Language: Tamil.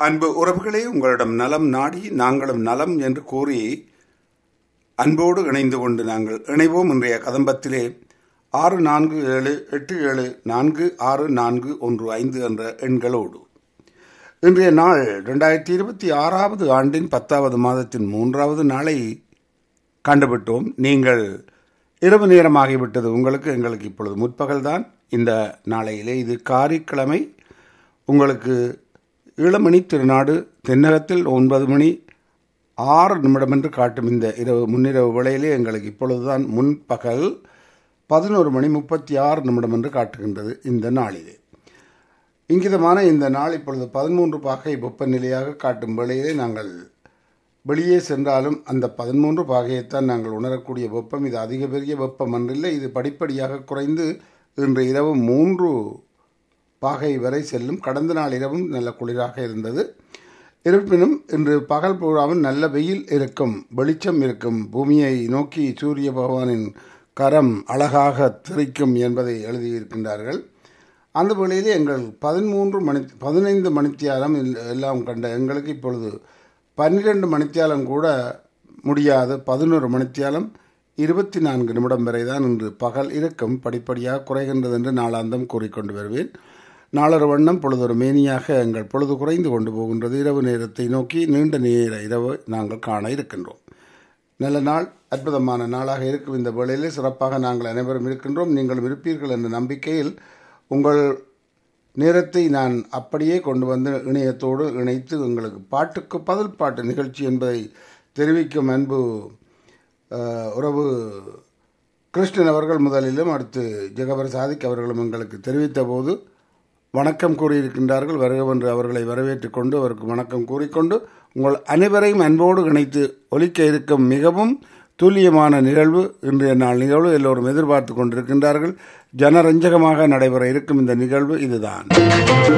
அன்பு உறவுகளே உங்களிடம் நலம் நாடி நாங்களும் நலம் என்று கூறி அன்போடு இணைந்து கொண்டு நாங்கள் இணைவோம் இன்றைய கதம்பத்திலே ஆறு நான்கு ஏழு எட்டு ஏழு நான்கு ஆறு நான்கு ஒன்று ஐந்து என்ற எண்களோடு இன்றைய நாள் ரெண்டாயிரத்தி இருபத்தி ஆறாவது ஆண்டின் பத்தாவது மாதத்தின் மூன்றாவது நாளை கண்டுவிட்டோம் நீங்கள் இரவு நேரமாகிவிட்டது உங்களுக்கு எங்களுக்கு இப்பொழுது முற்பகல்தான் இந்த நாளையிலே இது காரிக்கிழமை உங்களுக்கு இளமணி திருநாடு தென்னகத்தில் ஒன்பது மணி ஆறு நிமிடம் என்று காட்டும் இந்த இரவு முன்னிரவு வேளையிலே எங்களுக்கு இப்பொழுதுதான் முன்பகல் பதினோரு மணி முப்பத்தி ஆறு நிமிடம் என்று காட்டுகின்றது இந்த நாளிலே இங்கிதமான இந்த நாள் இப்பொழுது பதிமூன்று பாகை வெப்பநிலையாக காட்டும் வேளையிலே நாங்கள் வெளியே சென்றாலும் அந்த பதிமூன்று பாகையைத்தான் நாங்கள் உணரக்கூடிய வெப்பம் இது அதிக பெரிய வெப்பம் அன்றில்லை இது படிப்படியாக குறைந்து இன்று இரவு மூன்று பாகை வரை செல்லும் கடந்த நாள் இரவும் நல்ல குளிராக இருந்தது இருப்பினும் இன்று பகல் பூராவும் நல்ல வெயில் இருக்கும் வெளிச்சம் இருக்கும் பூமியை நோக்கி சூரிய பகவானின் கரம் அழகாக திரிக்கும் என்பதை எழுதியிருக்கின்றார்கள் அந்த வேளையிலே எங்கள் பதிமூன்று மணி பதினைந்து மணித்தியாலம் எல்லாம் கண்ட எங்களுக்கு இப்பொழுது பன்னிரெண்டு மணித்தியாலம் கூட முடியாது பதினோரு மணித்தியாலம் இருபத்தி நான்கு நிமிடம் வரை தான் இன்று பகல் இருக்கும் படிப்படியாக குறைகின்றது என்று நாளாந்தம் கூறிக்கொண்டு வருவேன் நாளொரு வண்ணம் பொழுதொரு மேனியாக எங்கள் பொழுது குறைந்து கொண்டு போகின்றது இரவு நேரத்தை நோக்கி நீண்ட நேர இரவு நாங்கள் காண இருக்கின்றோம் நல்ல நாள் அற்புதமான நாளாக இருக்கும் இந்த வேளையிலே சிறப்பாக நாங்கள் அனைவரும் இருக்கின்றோம் நீங்களும் இருப்பீர்கள் என்ற நம்பிக்கையில் உங்கள் நேரத்தை நான் அப்படியே கொண்டு வந்து இணையத்தோடு இணைத்து உங்களுக்கு பாட்டுக்கு பதில் பாட்டு நிகழ்ச்சி என்பதை தெரிவிக்கும் அன்பு உறவு கிருஷ்ணன் அவர்கள் முதலிலும் அடுத்து ஜெகவர் சாதிக் அவர்களும் எங்களுக்கு தெரிவித்த போது வணக்கம் கூறியிருக்கின்றார்கள் வருகவென்று அவர்களை வரவேற்றுக் கொண்டு அவருக்கு வணக்கம் கூறிக்கொண்டு உங்கள் அனைவரையும் அன்போடு இணைத்து ஒலிக்க இருக்கும் மிகவும் துல்லியமான நிகழ்வு இன்றைய நாள் நிகழ்வு எல்லோரும் எதிர்பார்த்து கொண்டிருக்கின்றார்கள் ஜனரஞ்சகமாக நடைபெற இருக்கும் இந்த நிகழ்வு இதுதான்